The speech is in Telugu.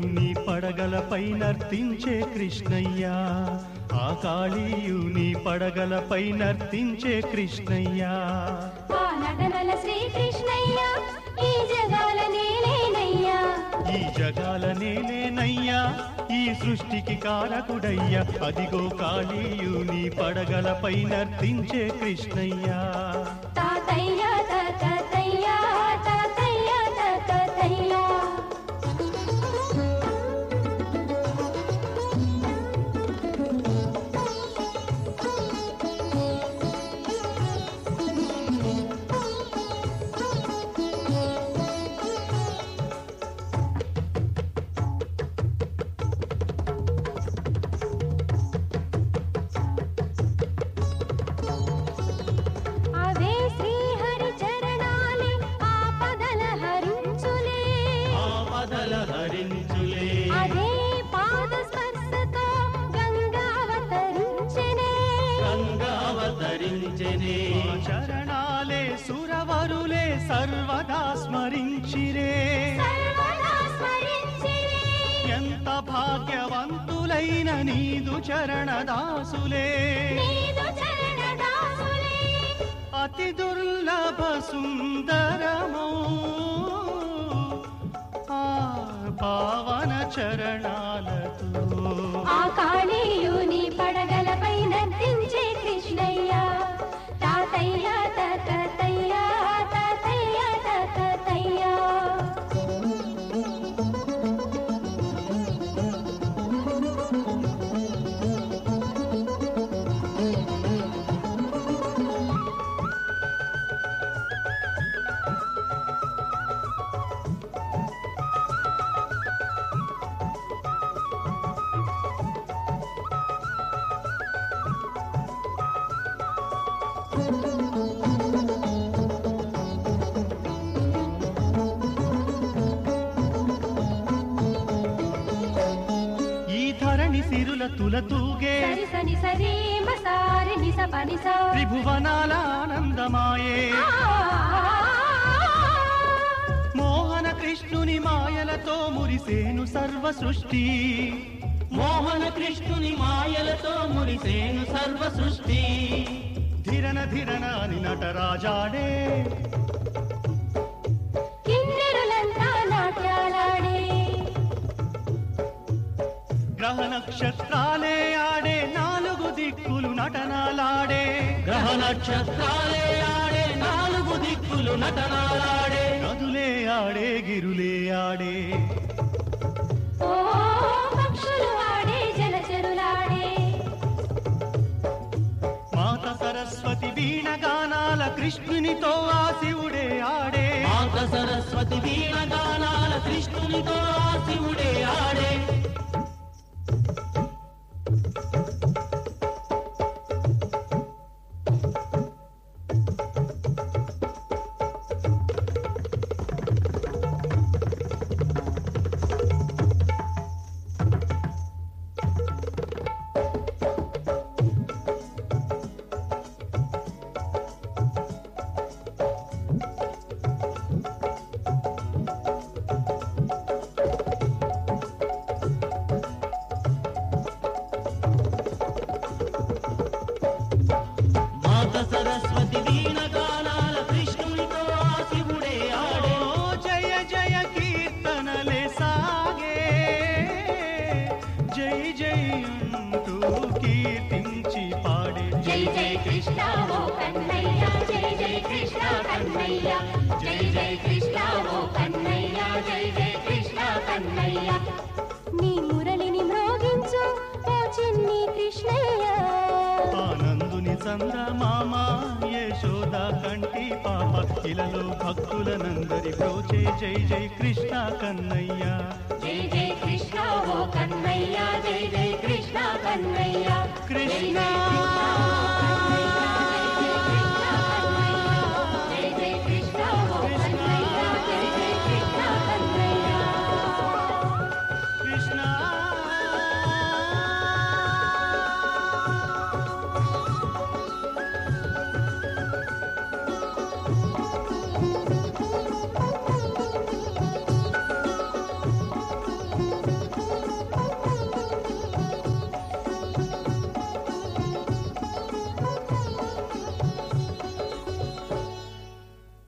నీ పడగలపై నర్తించే కృష్ణయ్య ఆ కాళీయు నీ పడగలపై నర్తించే కృష్ణయ్య ఆ నటనల శ్రీకృష్ణయ్య ఈ జగాల నేనేనయ్యా ఈ జగాల నేనేనయ్యా ఈ సృష్టికి కారకుడయ్యా అదిగో కాళీయు నీ పడగలపై నర్తించే కృష్ణయ్య తాతయ్య తాతయ్య తాతయ్య తాతయ్య అవే శ్రీహరి చరణాలే ఆపదల హరించులే ఆపదల హరించులే అదే పాద స్పర్శతో గంగావతరించెనే గంగావతరించెనే చరణాలే సురవరులే సర్వదా స్మరించిరే సర్వదా స్మరించెనే ఎంత భాగ్యవంతులైన నీదు చరణదాసులే నీదు చరణదాసులే అతి దుర్లభ సుందరమౌ ఆ పావన చరణాలతో ఆ కాళీయుని పడగలపై నర్తించే కృష్ణయ్య తాతయ్య తాతయ్య తాతయ్య తాతయ్య ఈ ధరణి సిరుల తులతూగే సరి సని సరి మసారి నిస పనిస త్రిభువనాల ఆనందమాయే మోహన కృష్ణుని మాయలతో మురిసేను సర్వ సృష్టి మోహన కృష్ణుని మాయలతో మురిసేను సర్వ సృష్టి ధిరణ ధిరణ అని నటరాజాడే కిన్నెరులంతా నాట్యాలాడే గ్రహ నక్షత్రాలే ఆడే నాలుగు దిక్కులు నటనాలాడే గ్రహ నక్షత్రాలే ఆడే నాలుగు దిక్కులు నటనాలాడే నదులే ఆడే గిరులే ఆడే ఓ పక్షులు ఆడే జలచరులాడే మాత సరస్వతి వీణ గానాల కృష్ణునితో ఆ శివుడే ఆడే మాత సరస్వతి వీణ గానాల కృష్ణునితో ఆ శివుడే ఆడే మాత సరస్వతి వీణ గానాల కృష్ణునితో ఆ శివుడే ఆడే ఓ జయ జయ కీర్తనలే సాగే జై జై అంటూ కీర్తించి పాడే జై జై కృష్ణ ఓ కన్నయ్య జై జై కృష్ణ కన్నయ్య జై జై కృష్ణ ఓ కన్నయ్య జై జై కృష్ణ కన్నయ్య నీ మురళిని మ్రోగించు ఓ చిన్ని కృష్ణయ్య ఆనందుని చంద మామ యశోద కంటి పాప ఇలలో భక్తులనందరి ప్రోచే జై జై కృష్ణ కన్నయ్య జై జై కృష్ణ ఓ కన్నయ్య జై జై కృష్ణ కన్నయ్య కృష్ణ జై జై